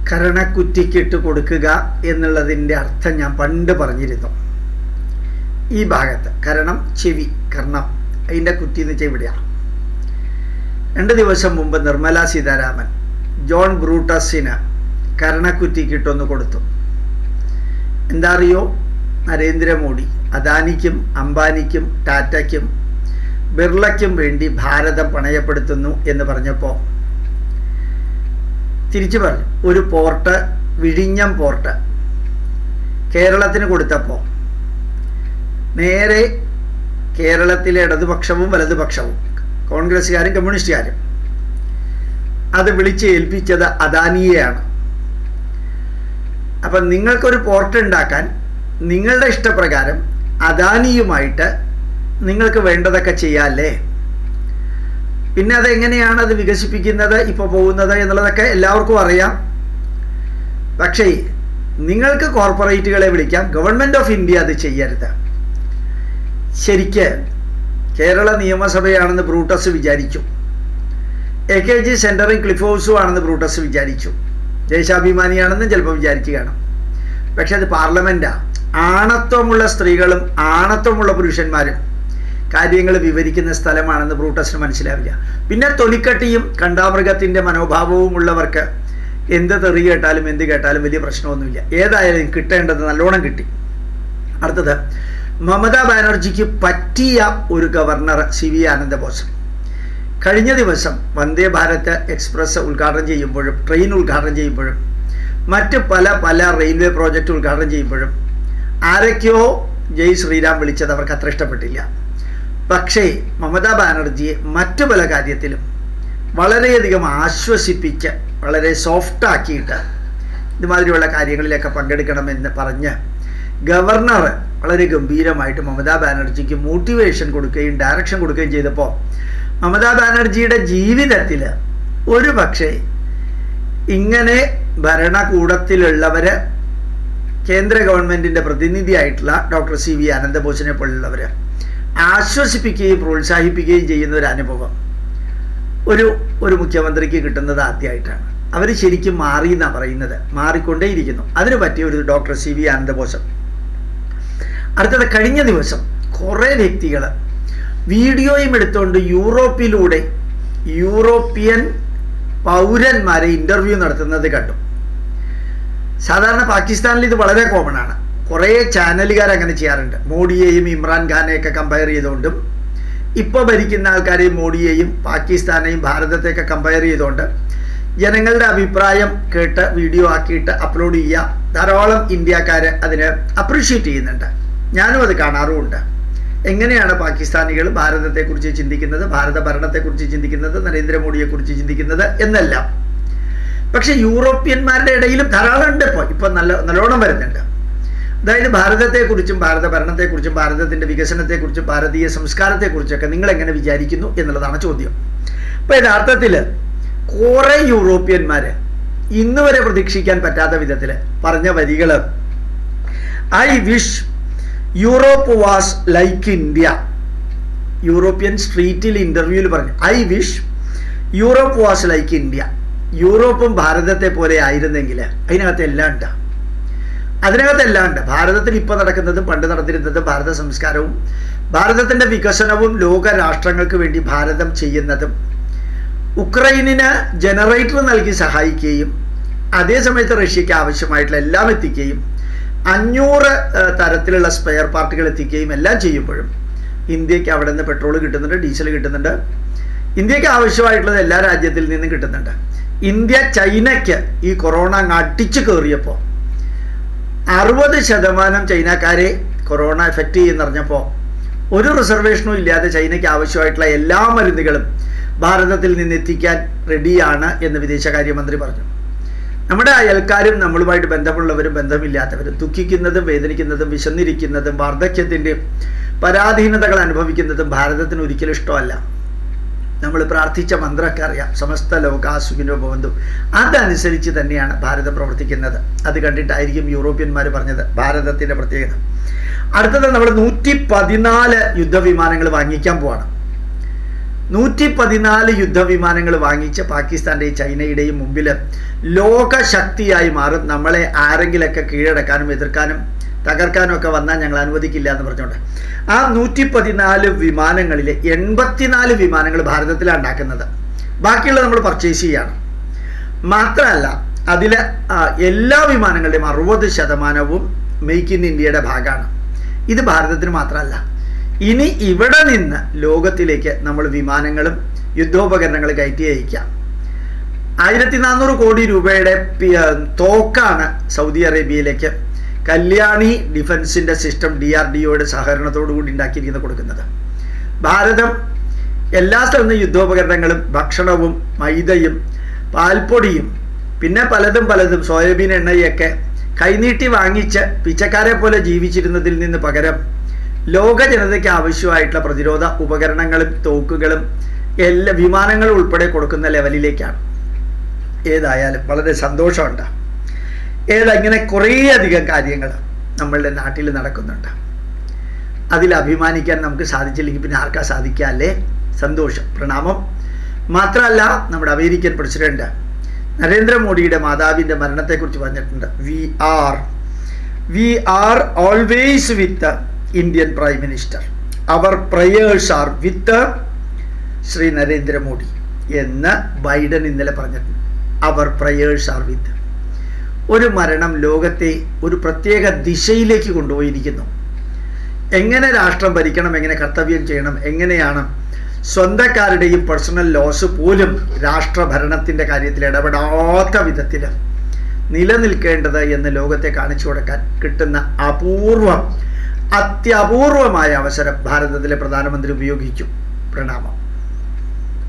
കരണക്കുറ്റിക്കിട്ട് കൊടുക്കുക എന്നുള്ളതിൻ്റെ അർത്ഥം ഞാൻ പണ്ട് പറഞ്ഞിരുന്നു ഈ ഭാഗത്ത് കരണം ചെവി കർണം അതിൻ്റെ കുറ്റി എന്ന് വെച്ചാൽ ഇവിടെയാണ് രണ്ട് ദിവസം മുമ്പ് നിർമ്മല സീതാരാമൻ ജോൺ ബ്രൂട്ടസിന് കരണക്കുറ്റിക്കിട്ടൊന്ന് കൊടുത്തു എന്താ അറിയോ നരേന്ദ്രമോദി അദാനിക്കും അംബാനിക്കും ടാറ്റയ്ക്കും ബിർളയ്ക്കും വേണ്ടി ഭാരതം പണയപ്പെടുത്തുന്നു എന്ന് പറഞ്ഞപ്പോൾ തിരിച്ചു പറഞ്ഞു ഒരു പോർട്ട് വിഴിഞ്ഞം പോർട്ട് കേരളത്തിന് കൊടുത്തപ്പോൾ നേരെ കേരളത്തിലെ ഇടതുപക്ഷവും വലതുപക്ഷവും കോൺഗ്രസ്സുകാരും കമ്മ്യൂണിസ്റ്റുകാരും അത് വിളിച്ച് ഏൽപ്പിച്ചത് അദാനിയെയാണ് അപ്പം നിങ്ങൾക്കൊരു പോർട്ട് ഉണ്ടാക്കാൻ നിങ്ങളുടെ ഇഷ്ടപ്രകാരം അദാനിയുമായിട്ട് നിങ്ങൾക്ക് വേണ്ടതൊക്കെ ചെയ്യാമല്ലേ പിന്നെ അതെങ്ങനെയാണ് അത് വികസിപ്പിക്കുന്നത് ഇപ്പോൾ പോകുന്നത് എന്നുള്ളതൊക്കെ എല്ലാവർക്കും അറിയാം പക്ഷേ നിങ്ങൾക്ക് കോർപ്പറേറ്റുകളെ വിളിക്കാം ഗവൺമെൻറ് ഓഫ് ഇന്ത്യ അത് ചെയ്യരുത് ശരിക്ക് കേരള നിയമസഭയാണെന്ന് ബ്രൂട്ടസ് വിചാരിച്ചു എ കെ ജി സെൻറ്ററും ക്ലിഫ് ഹൗസും ആണെന്ന് ബ്രൂട്ടസ് വിചാരിച്ചു ദേശാഭിമാനിയാണെന്നും ചിലപ്പോൾ വിചാരിച്ചു കാണും പക്ഷെ അത് പാർലമെൻറ്റാണ് ആണത്വമുള്ള സ്ത്രീകളും ആണത്വമുള്ള പുരുഷന്മാരും കാര്യങ്ങൾ വിവരിക്കുന്ന സ്ഥലമാണെന്ന് ബ്രൂട്ടസിന് മനസ്സിലാവില്ല പിന്നെ തൊലിക്കട്ടിയും കണ്ടാമൃഗത്തിൻ്റെ മനോഭാവവും ഉള്ളവർക്ക് എന്ത് തെറി കേട്ടാലും എന്ത് കേട്ടാലും വലിയ പ്രശ്നമൊന്നുമില്ല ഏതായാലും കിട്ടേണ്ടത് നല്ലോണം കിട്ടി അടുത്തത് മമതാ ബാനർജിക്ക് പറ്റിയ ഒരു ഗവർണർ സി വി ആനന്ദബോസ് കഴിഞ്ഞ ദിവസം വന്ദേ ഭാരത് എക്സ്പ്രസ് ഉദ്ഘാടനം ചെയ്യുമ്പോഴും ട്രെയിൻ ഉദ്ഘാടനം ചെയ്യുമ്പോഴും മറ്റ് പല പല റെയിൽവേ പ്രോജക്റ്റ് ഉദ്ഘാടനം ചെയ്യുമ്പോഴും ആരൊക്കെയോ ജയ് ശ്രീരാം വിളിച്ചത് അവർക്ക് അത്ര ഇഷ്ടപ്പെട്ടില്ല പക്ഷേ മമതാ ബാനർജിയെ മറ്റു പല കാര്യത്തിലും വളരെയധികം ആശ്വസിപ്പിച്ച് വളരെ സോഫ്റ്റാക്കിയിട്ട് ഇതുമാതിരിയുള്ള കാര്യങ്ങളിലൊക്കെ പങ്കെടുക്കണമെന്ന് പറഞ്ഞ് ഗവർണർ വളരെ ഗംഭീരമായിട്ട് മമതാ ബാനർജിക്ക് മോട്ടിവേഷൻ കൊടുക്കുകയും ഡയറക്ഷൻ കൊടുക്കുകയും ചെയ്തപ്പോൾ മമതാ ബാനർജിയുടെ ജീവിതത്തിൽ ഒരു പക്ഷേ ഇങ്ങനെ ഭരണകൂടത്തിലുള്ളവർ കേന്ദ്ര ഗവൺമെൻറ്റിൻ്റെ പ്രതിനിധിയായിട്ടുള്ള ഡോക്ടർ സി വി അനന്തബോസിനെ പോലുള്ളവർ ആശ്വസിപ്പിക്കുകയും പ്രോത്സാഹിപ്പിക്കുകയും ചെയ്യുന്ന ഒരു അനുഭവം ഒരു ഒരു മുഖ്യമന്ത്രിക്ക് കിട്ടുന്നത് ആദ്യമായിട്ടാണ് അവർ ശരിക്കും മാറി എന്നാണ് പറയുന്നത് മാറിക്കൊണ്ടേയിരിക്കുന്നു അതിന് പറ്റിയ ഒരു ഡോക്ടർ സി വി ആനന്ദബോസം അടുത്തത് കഴിഞ്ഞ ദിവസം കുറേ വ്യക്തികൾ വീഡിയോയും എടുത്തുകൊണ്ട് യൂറോപ്പിലൂടെ യൂറോപ്യൻ പൗരന്മാരെ ഇൻ്റർവ്യൂ നടത്തുന്നത് കണ്ടു സാധാരണ പാകിസ്ഥാനിൽ ഇത് വളരെ കോമൺ ആണ് കുറേ ചാനലുകാർ അങ്ങനെ ചെയ്യാറുണ്ട് മോഡിയെയും ഇമ്രാൻഖാനെയൊക്കെ കമ്പയർ ചെയ്തുകൊണ്ടും ഇപ്പോൾ ഭരിക്കുന്ന ആൾക്കാരെയും മോഡിയെയും പാകിസ്ഥാനെയും ഭാരതത്തെയൊക്കെ കമ്പയർ ചെയ്തുകൊണ്ട് ജനങ്ങളുടെ അഭിപ്രായം കേട്ട് വീഡിയോ ആക്കിയിട്ട് അപ്ലോഡ് ചെയ്യുക ധാരാളം ഇന്ത്യക്കാർ അതിന് അപ്രീഷിയേറ്റ് ചെയ്യുന്നുണ്ട് ഞാനും അത് കാണാറുമുണ്ട് എങ്ങനെയാണ് പാകിസ്ഥാനികൾ ഭാരതത്തെക്കുറിച്ച് ചിന്തിക്കുന്നത് ഭാരത ഭരണത്തെക്കുറിച്ച് ചിന്തിക്കുന്നത് നരേന്ദ്രമോദിയെക്കുറിച്ച് ചിന്തിക്കുന്നത് എന്നെല്ലാം പക്ഷെ യൂറോപ്യന്മാരുടെ ഇടയിലും ധാരാളം ഉണ്ട് ഇപ്പോൾ ഇപ്പം നല്ല നല്ലോണം വരുന്നുണ്ട് അതായത് ഭാരതത്തെക്കുറിച്ചും ഭാരത ഭരണത്തെക്കുറിച്ചും ഭാരതത്തിൻ്റെ വികസനത്തെക്കുറിച്ചും ഭാരതീയ സംസ്കാരത്തെക്കുറിച്ചൊക്കെ നിങ്ങൾ എങ്ങനെ വിചാരിക്കുന്നു എന്നുള്ളതാണ് ചോദ്യം അപ്പോൾ യഥാർത്ഥത്തിൽ കുറേ യൂറോപ്യന്മാർ ഇന്ന് വരെ പ്രതീക്ഷിക്കാൻ പറ്റാത്ത വിധത്തിൽ പറഞ്ഞ വരികൾ I wish Europe was like India European സ്ട്രീറ്റിൽ ഇൻ്റർവ്യൂവിൽ പറഞ്ഞു I wish Europe was like India യൂറോപ്പും ഭാരതത്തെ പോലെ ആയിരുന്നെങ്കിൽ അതിനകത്ത് എല്ലാം ഉണ്ട് അതിനകത്ത് എല്ലാം ഉണ്ട് ഭാരതത്തിൽ ഇപ്പോൾ നടക്കുന്നതും പണ്ട് നടന്നിരുന്നതും ഭാരത സംസ്കാരവും ഭാരതത്തിൻ്റെ വികസനവും ലോക രാഷ്ട്രങ്ങൾക്ക് വേണ്ടി ഭാരതം ചെയ്യുന്നതും ഉക്രൈനിന് ജനറേറ്റർ നൽകി സഹായിക്കുകയും അതേസമയത്ത് റഷ്യക്ക് ആവശ്യമായിട്ടുള്ള എല്ലാം എത്തിക്കുകയും അഞ്ഞൂറ് തരത്തിലുള്ള സ്പെയർ പാർട്ടുകൾ എത്തിക്കുകയും എല്ലാം ചെയ്യുമ്പോഴും ഇന്ത്യക്ക് അവിടെ നിന്ന് പെട്രോൾ കിട്ടുന്നുണ്ട് ഡീസൽ കിട്ടുന്നുണ്ട് ഇന്ത്യക്ക് ആവശ്യമായിട്ടുള്ളത് എല്ലാ രാജ്യത്തിൽ നിന്നും കിട്ടുന്നുണ്ട് ഇന്ത്യ ചൈനയ്ക്ക് ഈ കൊറോണ അങ്ങ് അടിച്ചു കയറിയപ്പോൾ അറുപത് ശതമാനം ചൈനക്കാരെ കൊറോണ എഫക്റ്റ് ചെയ്യുന്നറിഞ്ഞപ്പോൾ ഒരു റിസർവേഷനും ഇല്ലാതെ ചൈനയ്ക്ക് ആവശ്യമായിട്ടുള്ള എല്ലാ മരുന്നുകളും ഭാരതത്തിൽ നിന്ന് എത്തിക്കാൻ റെഡിയാണ് എന്ന് വിദേശകാര്യമന്ത്രി പറഞ്ഞു നമ്മുടെ അയൽക്കാരും നമ്മളുമായിട്ട് ബന്ധമുള്ളവരും ബന്ധമില്ലാത്തവരും ദുഃഖിക്കുന്നതും വേദനിക്കുന്നതും വിശന്നിരിക്കുന്നതും വാർദ്ധക്യത്തിൻ്റെയും പരാധീനതകൾ അനുഭവിക്കുന്നതും ഭാരതത്തിന് ഒരിക്കലും ഇഷ്ടമല്ല നമ്മൾ പ്രാർത്ഥിച്ച മന്ത്രമൊക്കെ അറിയാം സമസ്ത ലോക സുഖിനോ ഭവന്തു അതനുസരിച്ച് തന്നെയാണ് ഭാരതം പ്രവർത്തിക്കുന്നത് അത് കണ്ടിട്ടായിരിക്കും യൂറോപ്യന്മാർ പറഞ്ഞത് ഭാരതത്തിൻ്റെ പ്രത്യേകത അടുത്തത് നമ്മൾ നൂറ്റി പതിനാല് യുദ്ധവിമാനങ്ങൾ വാങ്ങിക്കാൻ പോവാണ് നൂറ്റി പതിനാല് യുദ്ധവിമാനങ്ങൾ വാങ്ങിച്ച് പാകിസ്ഥാൻ്റെയും ചൈനയുടെയും മുമ്പിൽ ലോകശക്തിയായി മാറും നമ്മളെ ആരെങ്കിലൊക്കെ കീഴടക്കാനും എതിർക്കാനും തകർക്കാനും ഒക്കെ വന്നാൽ ഞങ്ങൾ അനുവദിക്കില്ല എന്ന് പറഞ്ഞുകൊണ്ട് ആ നൂറ്റി പതിനാല് വിമാനങ്ങളിൽ എൺപത്തിനാല് വിമാനങ്ങൾ ഭാരതത്തിലാണ് ഉണ്ടാക്കുന്നത് ബാക്കിയുള്ള നമ്മൾ പർച്ചേസ് ചെയ്യാണ് മാത്രമല്ല അതിൽ എല്ലാ വിമാനങ്ങളുടെയും അറുപത് ശതമാനവും മെയ്ക്ക് ഇൻ ഇന്ത്യയുടെ ഭാഗമാണ് ഇത് ഭാരതത്തിന് മാത്രമല്ല ഇനി ഇവിടെ നിന്ന് ലോകത്തിലേക്ക് നമ്മൾ വിമാനങ്ങളും യുദ്ധോപകരണങ്ങളും കയറ്റി അയക്കാം ആയിരത്തി നാനൂറ് കോടി രൂപയുടെ തോക്കാണ് സൗദി അറേബ്യയിലേക്ക് കല്യാണി ഡിഫൻസിൻ്റെ സിസ്റ്റം ഡി ആർ ഡി ഒയുടെ സഹകരണത്തോടു കൂടി ഉണ്ടാക്കിയിരിക്കുന്നത് കൊടുക്കുന്നത് ഭാരതം എല്ലാ സ്ഥലത്തും യുദ്ധോപകരണങ്ങളും ഭക്ഷണവും മൈദയും പാൽപ്പൊടിയും പിന്നെ പലതും പലതും സോയാബീൻ എണ്ണയൊക്കെ കൈനീട്ടി വാങ്ങിച്ച് പിച്ചക്കാരെ പോലെ ജീവിച്ചിരുന്നതിൽ നിന്ന് പകരം ലോക ജനതയ്ക്ക് ആവശ്യമായിട്ടുള്ള പ്രതിരോധ ഉപകരണങ്ങളും തോക്കുകളും എല്ലാ വിമാനങ്ങളും ഉൾപ്പെടെ കൊടുക്കുന്ന ലെവലിലേക്കാണ് ഏതായാലും വളരെ സന്തോഷമുണ്ട് ഏതാ ഇങ്ങനെ കുറേയധികം കാര്യങ്ങൾ നമ്മളുടെ നാട്ടിൽ നടക്കുന്നുണ്ട് അതിൽ അഭിമാനിക്കാൻ നമുക്ക് സാധിച്ചില്ലെങ്കിൽ പിന്നെ ആർക്കാ സാധിക്കുക അല്ലേ സന്തോഷം പ്രണാമം മാത്രമല്ല നമ്മുടെ അമേരിക്കൻ പ്രസിഡന്റ് നരേന്ദ്രമോദിയുടെ മാതാവിൻ്റെ മരണത്തെക്കുറിച്ച് പറഞ്ഞിട്ടുണ്ട് we are we are always with Indian prime minister our prayers are with Shri Narendra Modi എന്ന് ബൈഡൻ ഇന്നലെ പറഞ്ഞിട്ടുണ്ട് അവർ പ്രയേഴ്സ് ആർ വിത്ത് ഒരു മരണം ലോകത്തെ ഒരു പ്രത്യേക ദിശയിലേക്ക് കൊണ്ടുപോയിരിക്കുന്നു എങ്ങനെ രാഷ്ട്രം ഭരിക്കണം എങ്ങനെ കർത്തവ്യം ചെയ്യണം എങ്ങനെയാണ് സ്വന്തക്കാരുടെയും പേഴ്സണൽ ലോസ് പോലും രാഷ്ട്രഭരണത്തിൻ്റെ കാര്യത്തിൽ ഇടപെടാത്ത വിധത്തിൽ നിലനിൽക്കേണ്ടത് എന്ന് ലോകത്തെ കാണിച്ചു കൊടുക്കാൻ കിട്ടുന്ന അപൂർവം അത്യപൂർവമായ അവസരം ഭാരതത്തിലെ പ്രധാനമന്ത്രി ഉപയോഗിച്ചു പ്രണാമം